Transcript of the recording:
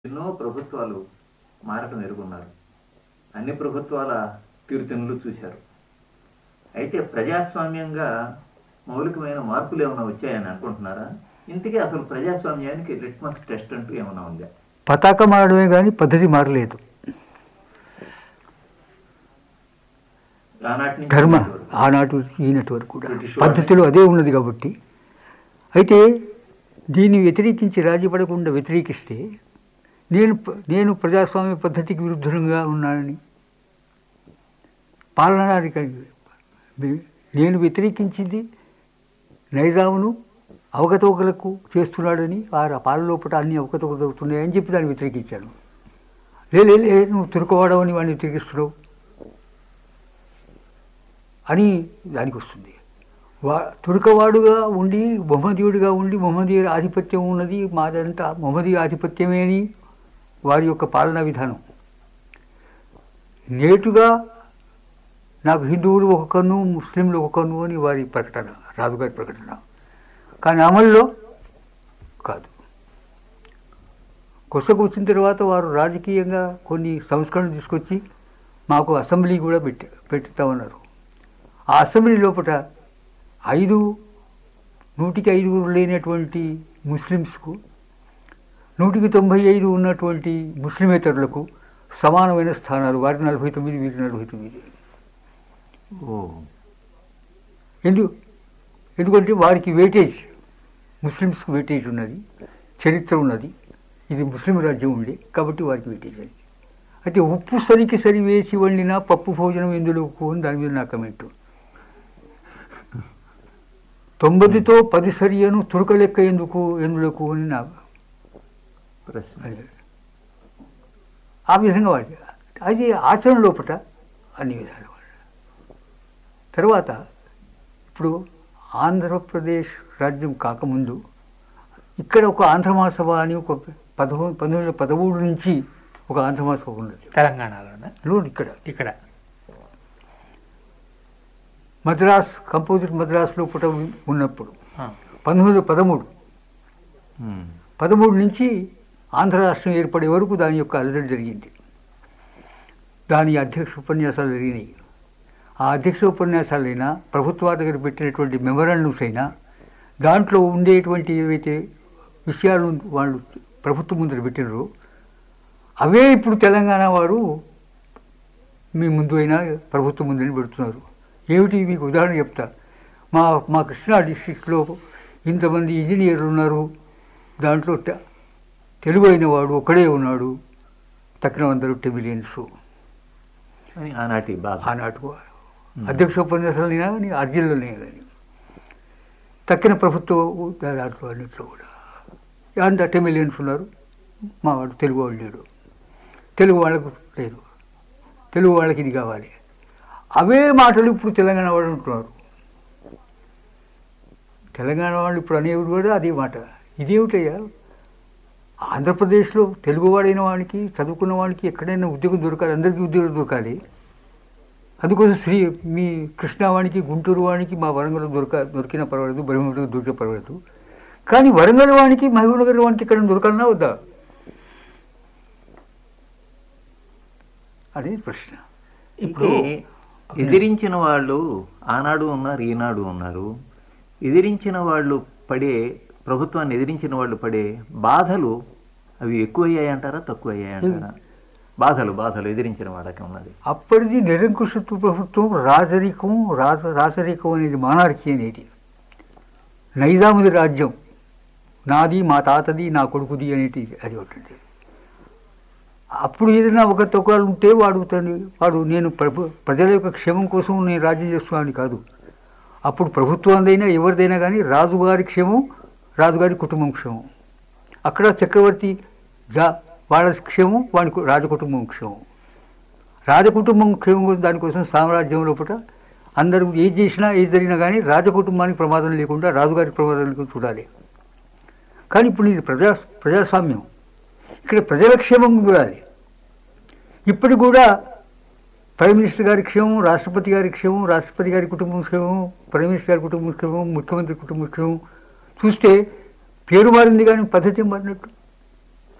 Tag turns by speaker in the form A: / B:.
A: ఎన్నో ప్రభుత్వాలు మారటం ఎరుగున్నారు అన్ని ప్రభుత్వాల తీరుతెన్నులు చూశారు అయితే ప్రజాస్వామ్యంగా మౌలికమైన మార్పులు ఏమైనా వచ్చాయని అనుకుంటున్నారా ఇంతకీ అసలు ప్రజాస్వామ్యానికి లిట్మస్ టెస్ట్ అంటూ ఏమైనా ఉందా
B: పతాక మారడమే కానీ పద్ధతి మారలేదు
A: ఆనాటి నుంచి
B: ధర్మ
A: ఈనాటి వరకు.
B: ఆనాటి ఈనాటి వరకు కూడా
A: బ్రిటిష్
B: పద్ధతిలో అదే ఉన్నది కాబట్టి అయితే దీన్ని వ్యతిరేకించి రాజీపడకుండా వ్యతిరేకిస్తే నేను ప- నేను ప్రజాస్వామ్య పద్ధతికి విరుద్ధంగా ఉన్నానని పాలనాధికారి నేను వ్యతిరేకించింది నైజామును అవకతవకలకు చేస్తున్నాడని వారు ఆ పాలన లోపల అన్ని అవకతవకలు అవుతున్నాయని చెప్పి దాన్ని వ్యతిరేకించాను లే లే, లే నువ్వు తురుకోవడమని వాడిని వ్యతిరేకిస్తున్నావు అని దానికి వస్తుంది వా తురకవాడుగా ఉండి మొహమ్మదీయుడిగా ఉండి మొహమ్మదీయ ఆధిపత్యం ఉన్నది మాదంతా మొహమ్మదీయ ఆధిపత్యమే అని వారి యొక్క పాలనా విధానం నేటుగా నాకు హిందువులు ఒక కన్ను ముస్లింలు ఒక కన్ను అని వారి ప్రకటన రాజుగారి ప్రకటన కానీ అమల్లో కాదు కొసకు వచ్చిన తర్వాత వారు రాజకీయంగా కొన్ని సంస్కరణలు తీసుకొచ్చి మాకు అసెంబ్లీ కూడా పెట్టి పెట్టుతామన్నారు ఆ అసెంబ్లీ లోపల ఐదు నూటికి ఐదుగురు లేనటువంటి ముస్లిమ్స్కు నూటికి తొంభై ఐదు ఉన్నటువంటి ముస్లిమేతరులకు సమానమైన స్థానాలు వారి నలభై తొమ్మిది వీరి నలభై తొమ్మిది
A: ఓ
B: ఎందు ఎందుకంటే వారికి వెయిటేజ్ ముస్లిమ్స్కి వెయిటేజ్ ఉన్నది చరిత్ర ఉన్నది ఇది ముస్లిం రాజ్యం ఉండే కాబట్టి వారికి వెయిటేజ్ అది అయితే ఉప్పు సరికి సరి వేసి వండిన పప్పు భోజనం ఎందులోకు అని దాని మీద నా కమెంటు తొమ్మిదితో పది సరియను తురక లెక్క ఎందుకు ఎందులకు అని నా
A: ప్రశ్న
B: అది. ఆ విధంగా వాడి అది ఆచరణ లోపట అన్ని విధాలు వాడు. తర్వాత ఇప్పుడు ఆంధ్రప్రదేశ్ రాజ్యం కాకముందు ఇక్కడ ఒక ఆంధ్ర మహాసభ అని ఒక పదమూడు పంతొమ్మిది వందల పదమూడు నుంచి ఒక ఆంధ్ర మహాసభ ఉన్నది
C: తెలంగాణలోనా
B: లోన్ ఇక్కడ
C: ఇక్కడ
B: మద్రాస్ కంపోజిట్ మద్రాస్ లోపల ఉన్నప్పుడు
C: ఆ,
B: పంతొమ్మిది వందల పదమూడు
A: ఉమ్.
B: పదమూడు నుంచి ఆంధ్ర రాష్ట్రం ఏర్పడే వరకు దాని యొక్క అలజడి జరిగింది దాని అధ్యక్ష ఉపన్యాసాలు జరిగినాయి ఆ అధ్యక్ష ఉపన్యాసాలైనా ప్రభుత్వాల దగ్గర పెట్టినటువంటి మెమరాండమ్స్ అయినా దాంట్లో ఉండేటువంటి ఏవైతే విషయాలు వాళ్ళు ప్రభుత్వం ముందర పెట్టినారో అవే ఇప్పుడు తెలంగాణ వారు మీ ముందు అయినా ప్రభుత్వం ముందని పెడుతున్నారు ఏమిటి మీకు ఉదాహరణ చెప్తా మా మా కృష్ణా డిస్టిక్లో ఇంతమంది ఇంజనీర్లు ఉన్నారు దాంట్లో తె- తెలుగు అయిన వాడు ఒక్కడే ఉన్నాడు తక్కిన అందరూ టెమిలియన్స్
A: అని ఆనాటి బాధ
B: ఆనాటి అధ్యక్ష ఉపన్యాసాలైనా కానీ అర్జీల్లోనే కానీ తక్కిన ప్రభుత్వ దాంట్లో అన్నింటిలో కూడా అంత టెమిలియన్స్ ఉన్నారు మా వాడు తెలుగు వాళ్ళు లేడు తెలుగు వాళ్ళకు లేదు తెలుగు వాళ్ళకి ఇది కావాలి అవే మాటలు ఇప్పుడు తెలంగాణ వాళ్ళు అంటున్నారు తెలంగాణ వాళ్ళు ఇప్పుడు అనేవి కూడా అదే మాట ఇదేమిటయ్యా ఆంధ్రప్రదేశ్లో తెలుగువాడైన వాడికి చదువుకున్న వాడికి ఎక్కడైనా ఉద్యోగం దొరకాలి అందరికీ ఉద్యోగం దొరకాలి అందుకోసం శ్రీ మీ కృష్ణావానికి గుంటూరు వానికి మా వరంగల్ దొరక దొరికినా పర్వాలేదు బ్రహ్మపురికి దొరికినా పర్వాలేదు కానీ వరంగల్ వానికి మహబూబ్నగర్ వానికి ఇక్కడ దొరకాలన్నా వద్దా అదే ప్రశ్న
A: ఇప్పుడు ఎదిరించిన వాళ్ళు ఆనాడు ఉన్నారు ఈనాడు ఉన్నారు ఎదిరించిన వాళ్ళు పడే ప్రభుత్వాన్ని ఎదిరించిన వాళ్ళు పడే బాధలు అవి ఎక్కువయ్యాయంటారా తక్కువ అయ్యాయంటారా బాధలు బాధలు ఎదిరించిన వాళ్ళకి ఉన్నది
B: అప్పటిది నిరంకుశత్వ ప్రభుత్వం రాజరికం రాజ రాజరికం అనేది మానార్కీ అనేది నైజాముది రాజ్యం నాది మా తాతది నా కొడుకుది అనేది అది ఒకటి అప్పుడు ఏదైనా ఒక తొక్కలు ఉంటే వాడు తను వాడు నేను ప్రభు ప్రజల యొక్క క్షేమం కోసం నేను రాజ్యం చేస్తున్నాను కాదు అప్పుడు ప్రభుత్వందైనా ఎవరిదైనా కానీ రాజుగారి క్షేమం రాజుగారి కుటుంబం క్షేమం అక్కడ చక్రవర్తి జా వాళ్ళ క్షేమం వాడి కు- రాజకుటుంబం క్షేమం రాజకుటుంబం క్షేమం కోసం దానికోసం సామ్రాజ్యం లోపల అందరూ ఏది చేసినా ఏది జరిగినా కానీ రాజకుటుంబానికి ప్రమాదం లేకుండా రాజుగారికి ప్రమాదం లేకుండా చూడాలి కానీ ఇప్పుడు ఇది ప్రజా ప్రజాస్వామ్యం ఇక్కడ ప్రజల క్షేమం చూడాలి ఇప్పుడు కూడా ప్రైమ్ మినిస్టర్ గారి క్షేమం రాష్ట్రపతి గారి క్షేమం రాష్ట్రపతి గారి కుటుంబం క్షేమం ప్రైమ్ మినిస్టర్ గారి కుటుంబం క్షేమం ముఖ్యమంత్రి కుటుంబం క్షేమం చూస్తే పేరు మారింది కానీ పద్ధతి మారినట్టు